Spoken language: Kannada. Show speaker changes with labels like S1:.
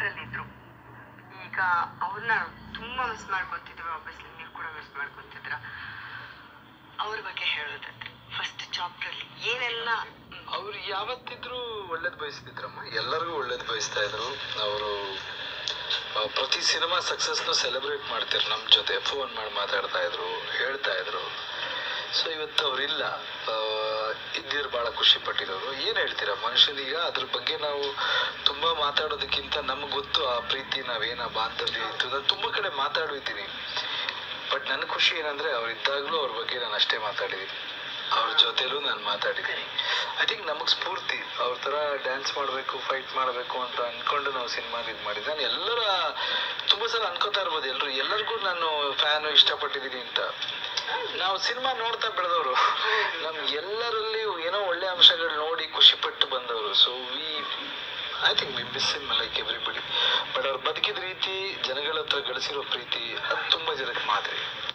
S1: ಚಾಪ್ಟರ್ ಇದ್ರು ಈಗ ಅವ್ರನ್ನ ತುಂಬಾ ಮಿಸ್ ಮಾಡ್ಕೊತಿದ್ವಿ ಆಬ್ವಿಯಸ್ಲಿ ನೀವು ಕೂಡ ಮಿಸ್ ಮಾಡ್ಕೊತಿದ್ರ ಅವ್ರ ಬಗ್ಗೆ ಹೇಳೋದಾದ್ರೆ ಫಸ್ಟ್ ಚಾಪ್ಟರ್ ಅಲ್ಲಿ ಏನೆಲ್ಲ
S2: ಅವ್ರು ಯಾವತ್ತಿದ್ರು ಒಳ್ಳೇದ್ ಬಯಸ್ತಿದ್ರಮ್ಮ ಎಲ್ಲರಿಗೂ ಒಳ್ಳೇದ್ ಬಯಸ್ತಾ ಇದ್ರು ಅವರು ಪ್ರತಿ ಸಿನಿಮಾ ಸಕ್ಸಸ್ನು ಸೆಲೆಬ್ರೇಟ್ ಮಾಡ್ತಿದ್ರು ನಮ್ಮ ಜೊತೆ ಫೋನ್ ಮಾಡಿ ಮಾತಾಡ್ತಾ ಇದ್ರು ಹೇಳ್ತಾ ಇದ್ರು ಸೊ ಇವತ್ತು ಅವ್ರಿಲ್ಲ ಇದ್ದಿರು ಬಹಳ ಖುಷಿ ಪಟ್ಟಿರೋರು ಏನ್ ಹೇಳ್ತೀರಾ ಮನುಷ್ಯನಿಗ ಅದ್ರ ಬಗ್ಗೆ ನಾವು ತುಂಬಾ ಮಾತಾಡೋದಕ್ಕಿಂತ ನಮ್ಗೆ ಗೊತ್ತು ಆ ಪ್ರೀತಿ ನಾವೇನ ಬಾಂಧವ್ಯ ಇತ್ತು ನಾನು ತುಂಬಾ ಕಡೆ ಮಾತಾಡಿದ್ದೀನಿ ಬಟ್ ನನ್ನ ಖುಷಿ ಏನಂದ್ರೆ ಅವ್ರು ಇದ್ದಾಗ್ಲೂ ಅವ್ರ ಬಗ್ಗೆ ನಾನು ಅಷ್ಟೇ ಮಾತಾಡಿದ್ದೀನಿ ಅವ್ರ ಜೊತೆಲೂ ನಾನು ಮಾತಾಡಿದ್ದೀನಿ ಐ ಥಿಂಕ್ ನಮಗೆ ಸ್ಫೂರ್ತಿ ಅವ್ರ ಥರ ಡ್ಯಾನ್ಸ್ ಮಾಡಬೇಕು ಫೈಟ್ ಮಾಡಬೇಕು ಅಂತ ಅನ್ಕೊಂಡು ನಾವು ಸಿನಿಮಾ ಇದು ಮಾಡಿದ್ವಿ ನಾನು ಎಲ್ಲರ ತುಂಬ ಸಲ ಅನ್ಕೋತಾ ಇರ್ಬೋದು ಎಲ್ಲರೂ ಎಲ್ಲರಿಗೂ ನಾನು ಫ್ಯಾನು ಇಷ್ಟಪಟ್ಟಿದ್ದೀನಿ ಅಂತ ನಾವು ಸಿನಿಮಾ ನೋಡ್ತಾ ಬೆಳೆದವರು ನಮ್ ಎಲ್ಲರಲ್ಲಿ ಏನೋ ಒಳ್ಳೆ ಅಂಶಗಳು ನೋಡಿ ಖುಷಿ ಪಟ್ಟು ಬಂದವರು so we I think we miss him like everybody but ಅವ್ರು ಬದುಕಿದ ರೀತಿ ಜನಗಳ ಹತ್ರ ಗಳಿಸಿರೋ ಪ್ರೀತಿ ಅದು ತುಂಬ ಜನಕ್ಕೆ ಮಾದರಿ